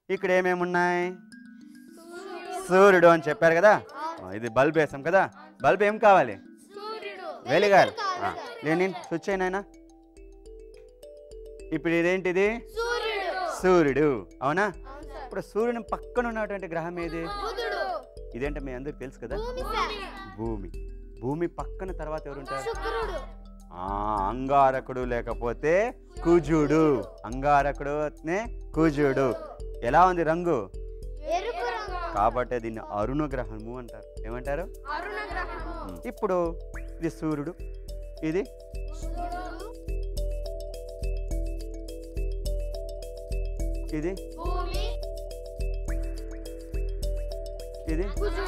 ఇక్కడ ఏమేమి ఉన్నాయి సూర్యుడు అని చెప్పారు కదా ఆ, ఇది బల్బ్ వేసాం కదా బల్బ్ ఏం కావాలి వెలిగాలి ఆ, లేని స్విచ్ అయినా ఇప్పుడు ఇదేంటిది సూర్యుడు అవునా ఇప్పుడు సూర్యుని పక్కన ఉన్నటువంటి గ్రహం ఏది ఇదేంటే మీ అందరికి తెలుసు కదా భూమి భూమి పక్కన తర్వాత ఎవరుంటారు ఆ, అంగారకుడు లేకపోతే కుజుడు అంగారకుడు కుజుడు ఎలా ఉంది రంగు కాబట్టి దీన్ని అరుణ గ్రహము అంటారు ఏమంటారు ఉమ్. ఇప్పుడు ఇది సూర్యుడు ఇది ఇది ఇది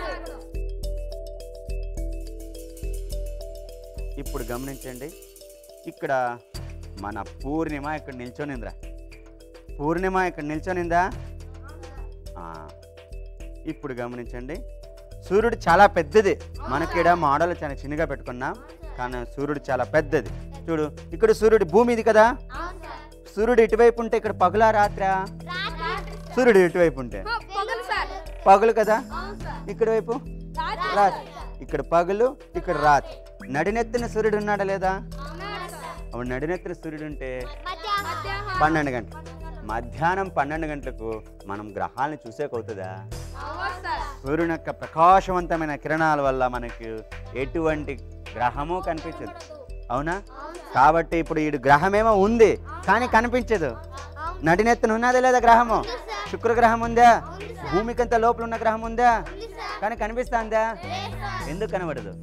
ఇప్పుడు గమనించండి ఇక్కడ మన పూర్ణిమ ఇక్కడ నిల్చొనిందిరా పూర్ణిమ ఇక్కడ నిల్చొనిందా ఆ, ఇప్పుడు గమనించండి సూర్యుడు చాలా పెద్దది మనకిడ మోడల్ చాలా చిన్నగా పెట్టుకున్నాం కానీ సూర్యుడు చాలా పెద్దది చూడు ఇక్కడ సూర్యుడు భూమి ఇది కదా సూర్యుడు ఇటువైపు ఉంటే ఇక్కడ పగులా రాత్రా సూర్యుడు ఇటువైపు ఉంటే పగులు కదా ఇక్కడ వైపు రాత్రి ఇక్కడ పగులు ఇక్కడ రాత్రి నడినెత్తిన సూర్యుడు ఉన్నాడా లేదా అప్పుడు నడినెత్తిన సూర్యుడు ఉంటే పన్నెండు గంటలు మధ్యాహ్నం పన్నెండు గంటలకు మనం గ్రహాలను చూసేకవుతుందా సూర్యుని యొక్క ప్రకాశవంతమైన కిరణాల వల్ల మనకు ఎటువంటి గ్రహము కనిపించదు అవునా కాబట్టి ఇప్పుడు ఈ గ్రహమేమో ఉంది కానీ కనిపించదు నడినెత్తున ఉన్నదా లేదా గ్రహము శుక్ర గ్రహం ఉందా భూమికంత లోపల ఉన్న గ్రహం ఉందా కానీ కనిపిస్తుందా ఎందుకు కనబడదు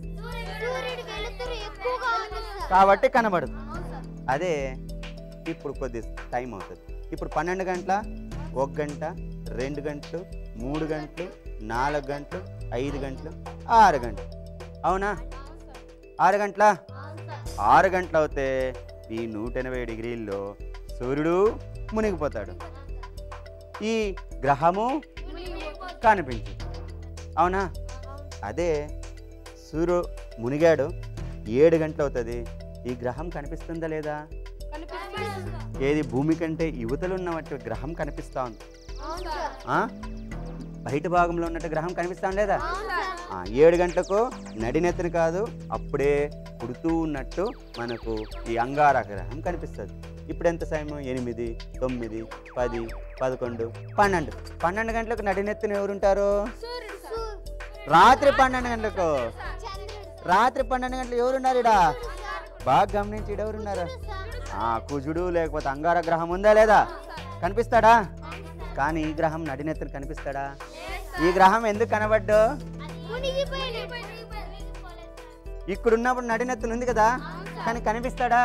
కాబట్టి కనబడదు అదే ఇప్పుడు కొద్ది టైం అవుతుంది ఇప్పుడు పన్నెండు గంటల ఒక గంట రెండు గంటలు మూడు గంటలు నాలుగు గంటలు ఐదు గంటలు ఆరు గంటలు అవునా ఆరు గంటల ఆరు గంటలు అవుతే ఈ నూట ఎనభై డిగ్రీల్లో సూర్యుడు మునిగిపోతాడు ఈ గ్రహము కనిపించదు అవునా అదే సూర్యు మునిగాడు ఏడు గంటలు అవుతుంది ఈ గ్రహం కనిపిస్తుందా లేదా ఏది భూమి కంటే యువతలు ఉన్నట్టు గ్రహం కనిపిస్తా ఉంది ఆ? బయట భాగంలో ఉన్నట్టు గ్రహం కనిపిస్తా లేదా ఆ, ఏడు గంటలకు నడినెత్తని కాదు అప్పుడే పుడుతూ ఉన్నట్టు మనకు ఈ అంగార గ్రహం కనిపిస్తుంది ఇప్పుడు ఎంత సమయం ఎనిమిది తొమ్మిది పది పదకొండు పన్నెండు పన్నెండు గంటలకు నడినెత్తిన ఎవరుంటారు రాత్రి పన్నెండు గంటలకు రాత్రి పన్నెండు గంటలు ఎవరున్నారు ఇడా బాగా గమనించి ఈడ ఎవరున్నారు ఆ కుజుడు లేకపోతే అంగార గ్రహం ఉందా లేదా కనిపిస్తాడా కానీ ఈ గ్రహం నడినెత్తున కనిపిస్తాడా ఈ గ్రహం ఎందుకు కనబడ్డు ఇక్కడ ఉన్నప్పుడు నడినెత్తున ఉంది కదా కానీ కనిపిస్తాడా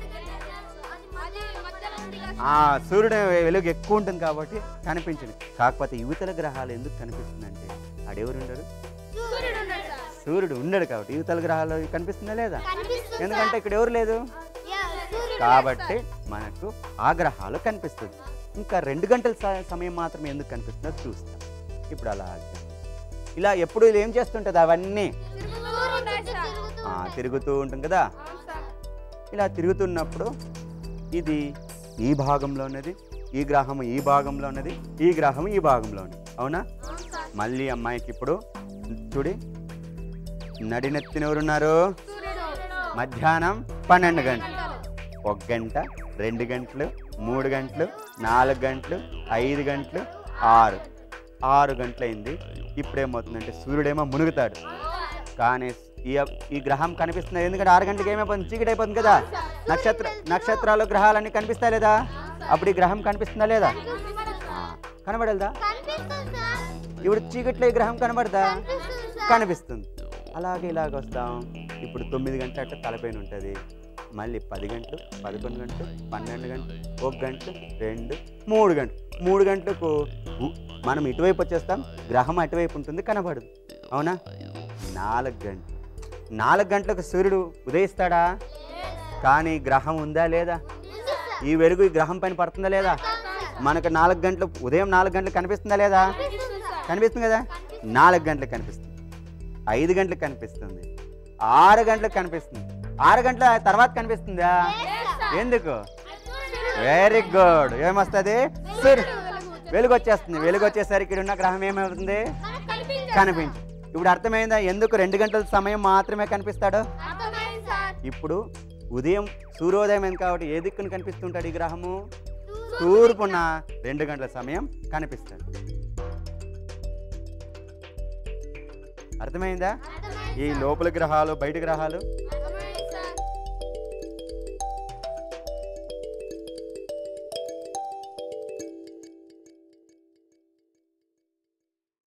ఆ సూర్యుడు వెలుగు ఎక్కువ ఉంటుంది కాబట్టి కనిపించింది కాకపోతే యువతల గ్రహాలు ఎందుకు కనిపిస్తుందంటే ఆడెవరు ఉండడు సూర్యుడు ఉండడు కాబట్టి యువతల గ్రహాలు కనిపిస్తుందా లేదా ఎందుకంటే ఇక్కడ ఎవరు లేదు కాబట్టి మనకు ఆ గ్రహాలు కనిపిస్తుంది ఇంకా రెండు గంటల స- సమయం మాత్రమే ఎందుకు కనిపిస్తుందో చూస్తాం ఇప్పుడు అలా ఇలా ఎప్పుడు ఇది ఏం చేస్తుంటుంది అవన్నీ ఆ, తిరుగుతూ ఉంటుంది కదా ఇలా తిరుగుతున్నప్పుడు ఇది ఈ భాగంలో ఉన్నది ఈ గ్రహం ఈ భాగంలో ఉన్నది ఈ గ్రహం ఈ భాగంలో ఉన్నది అవునా మళ్ళీ అమ్మాయికి ఇప్పుడు చూడి నడినెత్తిన ఎవరున్నారు మధ్యాహ్నం పన్నెండు గంటలు ఒక గంట రెండు గంటలు మూడు గంటలు నాలుగు గంటలు ఐదు గంటలు ఆరు ఆరు గంటలైంది ఇప్పుడు ఏమవుతుందంటే సూర్యుడేమో మునుగుతాడు కానీ ఈ ఈ గ్రహం కనిపిస్తుంది ఎందుకంటే ఆరు గంటలకు ఏమైపోతుంది చీకటి అయిపోతుంది కదా నక్షత్ర నక్షత్రాలు గ్రహాలన్నీ కనిపిస్తాయి లేదా అప్పుడు ఈ గ్రహం కనిపిస్తుందా లేదా ఆ, కనబడదా ఇప్పుడు చీకట్లో ఈ గ్రహం కనబడదా కనిపిస్తుంది అలాగే ఇలాగ వస్తాం ఇప్పుడు తొమ్మిది గంటల అట్ట తలపైన ఉంటుంది మళ్ళీ పది గంటలు పదకొండు గంటలు పన్నెండు గంటలు ఒక గంట రెండు మూడు గంటలు మూడు గంటలకు భూ- మనం ఇటువైపు వచ్చేస్తాం గ్రహం అటువైపు ఉంటుంది కనబడదు అవునా నాలుగు గంటలు నాలుగు గంటలకు సూర్యుడు ఉదయిస్తాడా కానీ గ్రహం ఉందా లేదా ఈ వెలుగు ఈ గ్రహం పైన పడుతుందా లేదా మనకు నాలుగు గంటలు ఉదయం నాలుగు గంటలకు కనిపిస్తుందా లేదా కనిపిస్తుంది కదా నాలుగు గంటలకు కనిపిస్తుంది ఐదు గంటలకు కనిపిస్తుంది ఆరు గంటలకు కనిపిస్తుంది ఆరు గంటల తర్వాత కనిపిస్తుందా ఎందుకు వెరీ గుడ్ ఏమొస్తుంది సూర్యు వెలుగు వచ్చేస్తుంది వెలుగు వచ్చేసరికి ఇక్కడ ఉన్న గ్రహం ఏమవుతుంది కనిపించు ఇప్పుడు అర్థమైందా ఎందుకు రెండు గంటల సమయం మాత్రమే కనిపిస్తాడు ఇప్పుడు ఉదయం సూర్యోదయం అయింది కాబట్టి ఏ దిక్కున కనిపిస్తుంటాడు ఈ గ్రహము తూర్పున రెండు గంటల సమయం కనిపిస్తాడు అర్థమైందా ఈ లోపల గ్రహాలు బయట గ్రహాలు